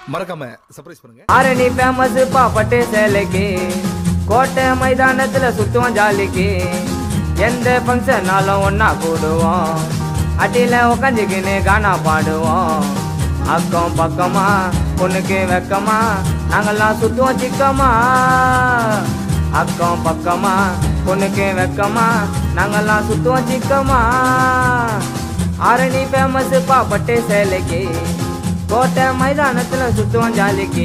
மறக்காம சர்ப்ரைஸ் பண்ணுங்க ஆரணி ஃபேமஸ் பாப்பட்டு சேலைக்கு கோட்டை மைதானத்துல சுத்துவோம் ஜாலிக்கு எந்த ஃபங்க்ஷனாலும் ஒன்னா கூடுவோம் அட்டில உக்காந்துக்கின்னு கானா பாடுவோம் அக்கம் பக்கமா பொண்ணுக்கு வெக்கமா நாங்கெல்லாம் சுத்துவோம் சிக்கமா அக்கம் பக்கமா பொண்ணுக்கு வெக்கமா நாங்கெல்லாம் சுத்துவோம் சிக்கமா ஆரணி ஃபேமஸ் பாப்பட்டு சேலைக்கு கோட்டை மைதானத்துல சுத்துவோம் ஜாலிக்கு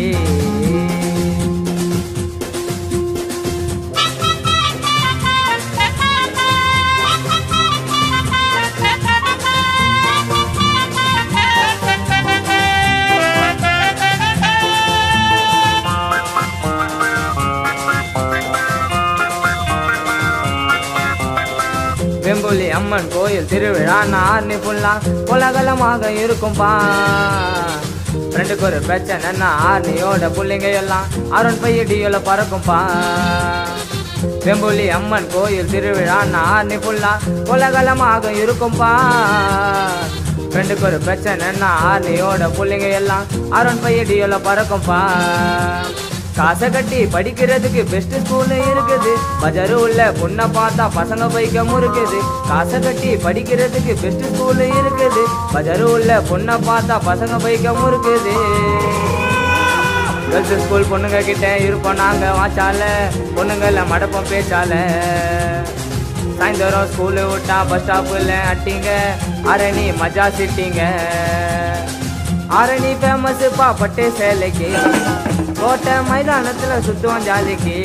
வெம்புலி அம்மன் கோயில் திருவிழா நார்னி ஃபுல்லா கோலாகலமாக இருக்கும்பா ரெண்டுக்கு ஒரு பிரச்சனைன்னா ஆர்னியோட புள்ளைங்க எல்லாம் அருண் பையடியோல பறக்கும்பா வெம்புலி அம்மன் கோயில் திருவிழா நார்னி ஃபுல்லா கோலாகலமாக இருக்கும்பா ரெண்டுக்கு ஒரு பிரச்சனைன்னா ஆர்னியோட புள்ளைங்க எல்லாம் அருண் பையடியோல பறக்கும்பா காசை கட்டி படிக்கிறதுக்கு பெஸ்ட் ஸ்கூல் இருக்குது பஜாரு உள்ள பொண்ணை பார்த்தா பசங்க பைக்க முறுக்குது காசை கட்டி படிக்கிறதுக்கு பெஸ்ட் ஸ்கூல் இருக்குது பஜாரு உள்ள பொண்ணை பார்த்தா பசங்க பைக்க முறுக்குது கேர்ள்ஸ் ஸ்கூல் பொண்ணுங்க கிட்ட இருப்போம் நாங்க வாச்சால பொண்ணுங்கள மடப்போம் பேச்சால சாயந்தரம் ஸ்கூலு விட்டா பஸ் ஸ்டாப்புல அட்டிங்க அரணி மஜா சிட்டிங்க ஆரணி ஃபேமஸ் பாப்பட்டு சேலைக்கு கோட்டை மைதானத்துல சுத்துவோம் ஜாலிக்கு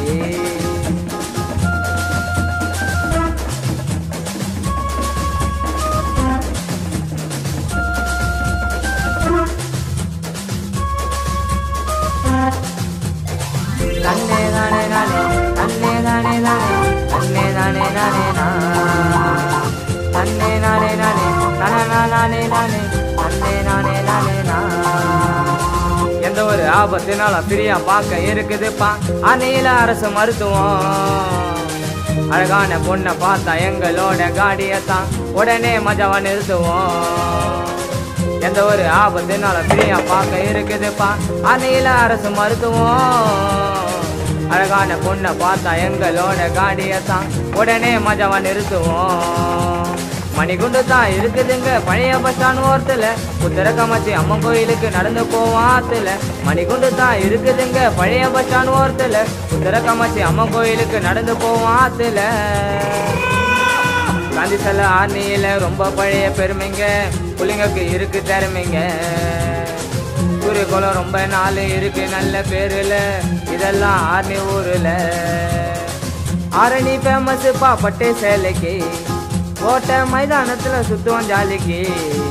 தன்னே தானே நானே தன்னே தானே நானே தன்னே தானே நானே நான் தன்னே நானே நானே தனனா நானே நானே தன்னே நானே நானே நான் எந்த ஒரு ஆபத்தினாலும் ஃப்ரீயா பார்க்க இருக்குதுப்பா அணியில அரசு மருத்துவம் அழகான பொண்ணை பார்த்தா எங்களோட காடியத்தான் உடனே மஜாவா நிறுத்துவோம் எந்த ஒரு ஆபத்தினாலும் ஃப்ரீயா பார்க்க இருக்குதுப்பா அணியில அரசு மருத்துவம் அழகான பொண்ணை பார்த்தா எங்களோட காடியத்தான் உடனே மஜாவா நிறுத்துவோம் மணிகுண்டு தான் இருக்குதுங்க பழைய பஸ் ஸ்டாண்ட் ஓரத்துல புத்தர காமாட்சி அம்மன் கோயிலுக்கு நடந்து போவோம் ஆத்துல மணிகுண்டு தான் இருக்குதுங்க பழைய பஸ் ஸ்டாண்ட் ஓரத்துல புத்தர காமாட்சி அம்மன் கோயிலுக்கு நடந்து போவோம் ஆத்துல காந்தி சிலை ஆர்னியில ரொம்ப பழைய பெருமைங்க புள்ளைங்களுக்கு இருக்கு திறமைங்க சூரிய குளம் ரொம்ப நாள் இருக்கு நல்ல பேருல இதெல்லாம் ஆர்னி ஊருல ஆரணி ஃபேமஸ் பாப்பட்டு சேலைக்கு கோட்டை மைதானத்துல சுத்துவோம் ஜாலிக்கு